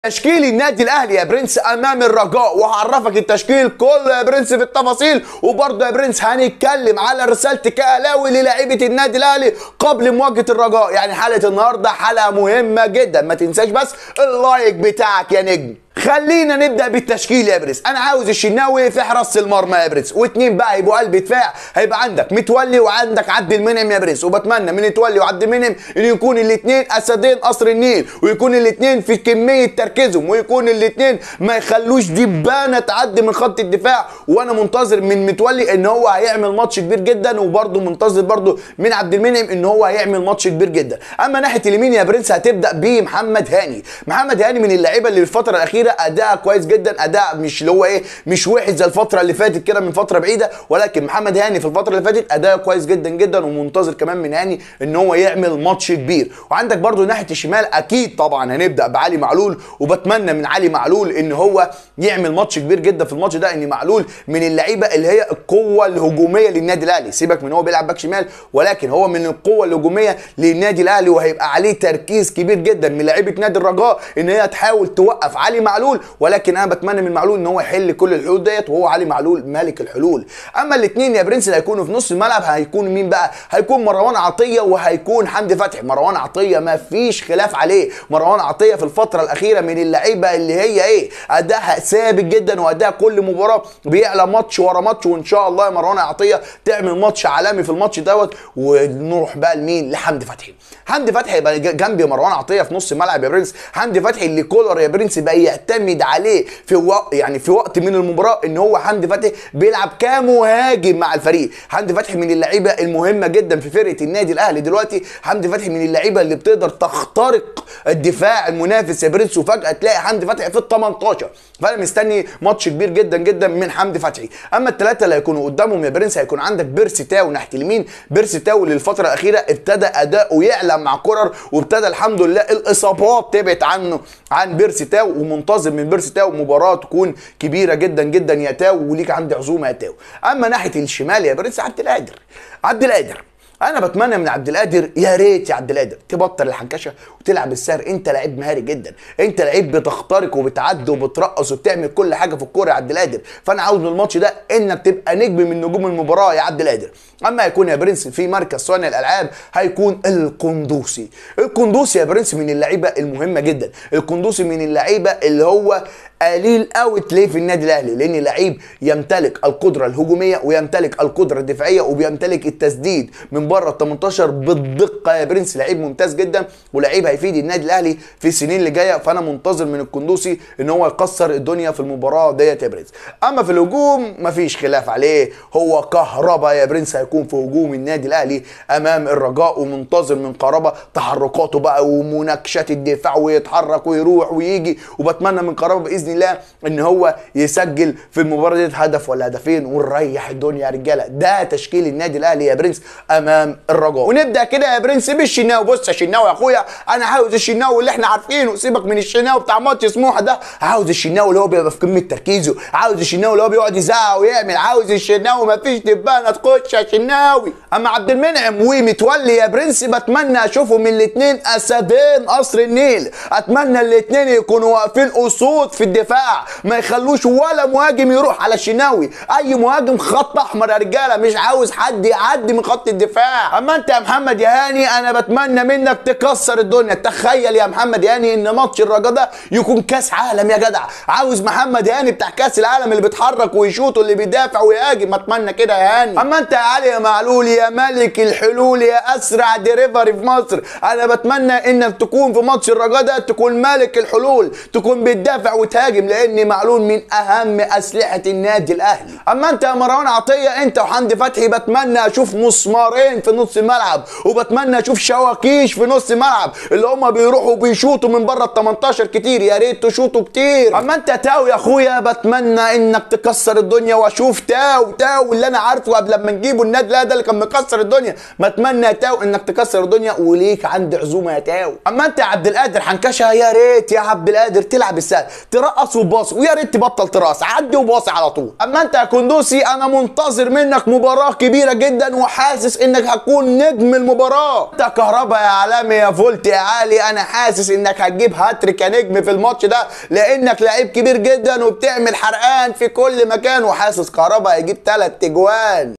تشكيل النادي الاهلي يا برنس امام الرجاء وهعرفك التشكيل كله يا برنس في التفاصيل وبرضه يا برنس هنتكلم على رساله كالاوي للاعيبه النادي الاهلي قبل مواجهه الرجاء يعني حلقه النهارده حلقه مهمه جدا ما تنساش بس اللايك بتاعك يا نجم خلينا نبدا بالتشكيل يا برنس انا عاوز الشناوي في حراسه المرمى يا برنس واثنين بقى يبقوا قلب دفاع هيبقى عندك متولي وعندك عبد المنعم يا برنس وبتمنى من متولي وعبد المنعم ان يكون الاثنين اسدين قصر النيل ويكون الاثنين في كميه تركيزهم ويكون الاثنين ما يخلوش دبانه تعدي من خط الدفاع وانا منتظر من متولي ان هو هيعمل ماتش كبير جدا وبرده منتظر برده من عبد المنعم ان هو هيعمل ماتش كبير جدا اما ناحيه اليمين يا برنس هتبدا بمحمد هاني محمد هاني من اللعيبه اللي الفتره الاخيره اداء كويس جدا اداء مش اللي هو ايه مش وحش زي الفتره اللي فاتت كده من فتره بعيده ولكن محمد هاني في الفتره اللي فاتت اداء كويس جدا جدا ومنتظر كمان من هاني ان هو يعمل ماتش كبير وعندك برده ناحيه الشمال اكيد طبعا هنبدا بعلي معلول وبتمنى من علي معلول ان هو يعمل ماتش كبير جدا في الماتش ده ان معلول من اللعيبه اللي هي القوه الهجوميه للنادي الاهلي سيبك من هو بيلعب باك شمال ولكن هو من القوه الهجوميه للنادي الاهلي وهيبقى عليه تركيز كبير جدا من لعيبه نادي الرجاء ان هي تحاول توقف علي معلول ولكن انا بتمنى من معلول ان هو يحل كل الحلول ديت وهو علي معلول مالك الحلول اما الاثنين يا برنس اللي هيكونوا في نص الملعب هيكون مين بقى هيكون مروان عطيه وهيكون حمدي فتحي مروان عطيه ما فيش خلاف عليه مروان عطيه في الفتره الاخيره من اللعيبه اللي هي ايه ادائها ثابت جدا واداء كل مباراه بيعلى ماتش ورا ماتش وان شاء الله يا مروان عطيه تعمل ماتش عالمي في الماتش دوت ونروح بقى لمين لحمدي فتحي حمدي فتحي يبقى جنب مروان عطيه في نص الملعب يا برنس حمدي فتحي اللي كولر يا برنس بقى يعتمد عليه في وقت يعني في وقت من المباراه ان هو حمدي فتحي بيلعب كمهاجم مع الفريق حمدي فتحي من اللعيبه المهمه جدا في فرقه النادي الاهلي دلوقتي حمدي فتحي من اللعيبه اللي بتقدر تخترق الدفاع المنافس يا برنس وفجاه تلاقي حمدي فتحي في ال 18 فانا مستني ماتش كبير جدا جدا من حمدي فتحي اما الثلاثه اللي هيكونوا قدامهم يا برنس هيكون عندك بيرسي تاو ناحيه اليمين بيرسي تاو اللي الفتره الاخيره ابتدى اداؤه يعلى مع كولر وابتدى الحمد لله الاصابات تبعد عنه عن بيرسي تاو ومنتظر من بيرسي تاو مباراه تكون كبيره جدا جدا يا تاو وليك عندي عزومه يا تاو اما ناحيه الشمال يا برنس عبد القادر عبد القادر انا بتمنى من عبد القادر يا ريت يا عبد القادر تبطل الحنكشه وتلعب السهر انت لعيب مهاري جدا انت لعيب بتخترق وبتعدي وبترقص وبتعمل كل حاجه في الكوره يا عبد القادر فانا عاوز من الماتش ده انك تبقى نجم من نجوم المباراه يا عبد القادر اما هيكون يا برنس في مركز صانع الالعاب هيكون القندوسي القندوسي يا برنس من اللعيبه المهمه جدا القندوسي من اللعيبه اللي هو قليل قوي تلاقيه في النادي الاهلي لان لعيب يمتلك القدره الهجوميه ويمتلك القدره الدفاعيه وبيمتلك التسديد من بره ال 18 بالدقه يا برنس لعيب ممتاز جدا ولعيب هيفيد النادي الاهلي في السنين اللي جايه فانا منتظر من القندوسي ان هو يكسر الدنيا في المباراه ديت يا برنس اما في الهجوم مفيش خلاف عليه هو كهربا يا برنس هيكون في هجوم النادي الاهلي امام الرجاء ومنتظر من كهربا تحركاته بقى ومناقشات الدفاع ويتحرك ويروح ويجي وبتمنى من كهربا باذن الله ان هو يسجل في المباراه دي هدف ولا هدفين ونريح الدنيا يا رجاله ده تشكيل النادي الاهلي يا برنس امام الرجاء ونبدا كده يا برنس بالشناوي بص يا شناوي يا اخويا انا عاوز الشناوي اللي احنا عارفينه سيبك من الشناوي بتاع ماتش سموحه ده عاوز الشناوي اللي هو بيبقى في قمه تركيزه عاوز الشناوي اللي هو بيقعد يزعق ويعمل عاوز الشناوي مفيش دبانه تخش يا شناوي اما عبد المنعم ومتولي يا برنس بتمنى اشوفهم الاثنين اسدين قصر النيل اتمنى الاثنين يكونوا واقفين اسود في الدفاع ما يخلوش ولا مهاجم يروح على الشناوي اي مهاجم خط احمر يا رجاله مش عاوز حد يعدي من خط الدفاع اما انت يا محمد يا هاني انا بتمنى منك تكسر الدنيا تخيل يا محمد يا هاني ان ماتش الرجاء ده يكون كاس عالم يا جدع عاوز محمد يا هاني بتاع كاس العالم اللي بيتحرك ويشوط واللي بيدافع ويهاجم اتمنى كده يا هاني اما انت يا علي يا معلول يا ملك الحلول يا اسرع ديريفري في مصر انا بتمنى انك تكون في ماتش الرجاء ده تكون ملك الحلول تكون بتدافع وتهاجم لان معلول من اهم اسلحه النادي الاهلي اما انت يا مروان عطيه انت وحمدي فتحي بتمنى اشوف مسمارين في نص الملعب وبتمنى اشوف شواكيش في نص الملعب اللي هم بيروحوا بيشوطوا من بره ال 18 كتير يا ريت تشوطوا كتير اما انت تاو يا اخويا بتمنى انك تكسر الدنيا واشوف تاو تاو اللي انا عارفه قبل ما نجيبه النادي ده اللي كان مكسر الدنيا بتمنى يا تاو انك تكسر الدنيا وليك عندي عزومه يا تاو اما انت يا عبد القادر حنكشه يا ريت يا عبد القادر تلعب السهل رقص وباص ويا ريت تبطل تراس عدي وباصي على طول اما انت يا كندوسي انا منتظر منك مباراه كبيره جدا وحاسس انك هتكون نجم المباراه انت كهربا يا عالمي يا فولت يا عالي انا حاسس انك هتجيب هاتريك يا نجم في الماتش ده لانك لعيب كبير جدا وبتعمل حرقان في كل مكان وحاسس كهربا هيجيب ثلاث تجوان